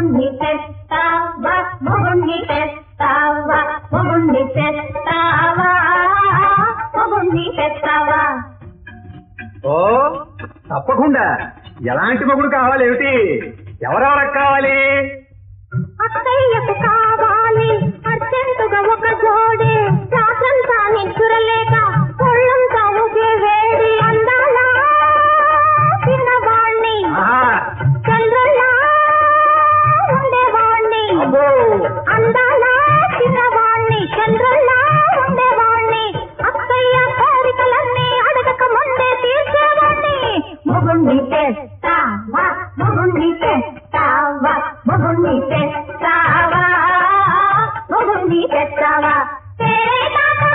మొగుణ్ణి తెస్తావా మొగుణ్ణి తెస్తావా మొగుణ్ణి తెస్తావా మొగుణ్ణి తెస్తావా ఓ తప్పకుండా ఎలాంటి మొగుడు కావాలి ఏమిటి ఎవరెవరికి కావాలి అత్తయ్యకు కావాలి అర్జెంటుగా ఒక జోడి రాత్రంతా నిద్రలేక ఒళ్ళంతా ఊగే వేడి అందాల చిన్నవాణ్ణి ఆహా, చంద్రుల్లా ఉండేవాణ్ణి అబ్బో అందాల చిన్నవాణ్ణి చంద్రుల్లా ఉండేవాణ్ణి అత్తయ్య కోరికలన్నీ అడగక ముందే తీర్చేవాణ్ణి మొగుణ్ణి తెస్తావా మొగుణ్ణి తెస్తావా మొగుణ్ణి తెస్తావా మొగుణ్ణి తెస్తావా తేరే కాకా.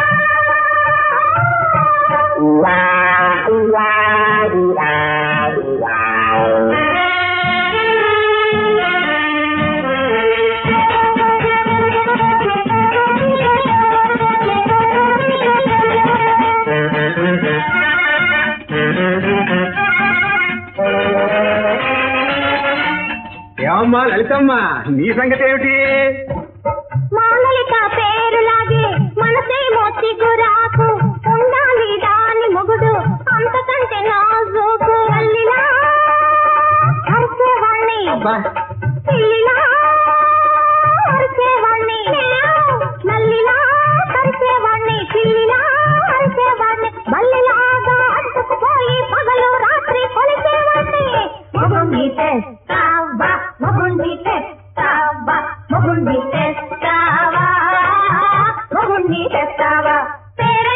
ఏమమ్మా లలితమ్మ నీ సంగతి ఏమిటి మాలలిక పేరులాగే మనసేమో చిగురాకు ఉండాలి దాని మొగుడు అంతకంటే నాజూకు అల్లిలా అరిచేవాణ్ణి అబ్బా పిల్లిలా అరిచేవాణ్ణి నల్లిలా కరిచేవాణ్ణి పిల్లిలా అరిచేవాణ్ణి మల్లిలాగా అంటుకుపోయి పగలు రాత్రి కొలిచేవాణ్ణి మొగుణ్ణి తెస్తావా మొగుణ్ణి తెస్తావా మొగుణ్ణి తెస్తావా మొగుణ్ణి తెస్తావా పేరే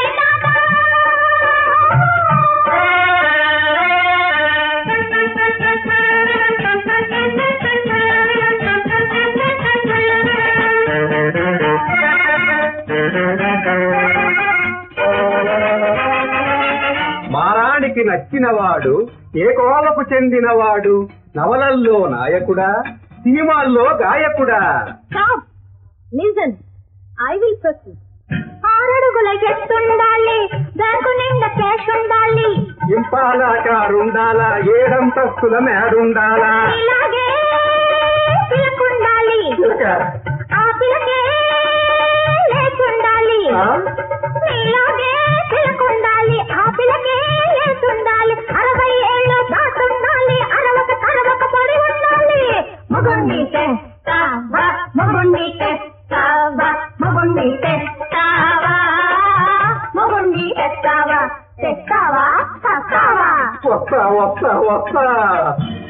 మారానికి నచ్చినవాడు ఏ కోలకు చెందినవాడు నవలల్లో నాయకుడా సినిమాల్లో గాయకుడా Stop! Listen. I will proceed. ఆరడుగుల ఎత్తుండాలి బ్యాంకు నిండా క్యాష్ ఉండాలి ఇంపాలా కారుండాలా ఏడంతస్తుల మేడుండాలా ఇలాగే పిలకుండాలి చిలక, ఆ పిలకే లేచుండాలి ఆ? ఇలాగే పిలకుండాలి ఆ పిలకే లేచుండాలి అరవై ఏళ్ళు దాటుండాలి అరవక కరవక పడి ఉండాలి మగుణ్ణి తెస్తావా మగుణ్ణి తెస్తావా మగుణ్ణి తెస్తావా మగుణ్ణి తెస్తావా తెస్తావా తెస్తావా వస్తా వస్తా వస్తా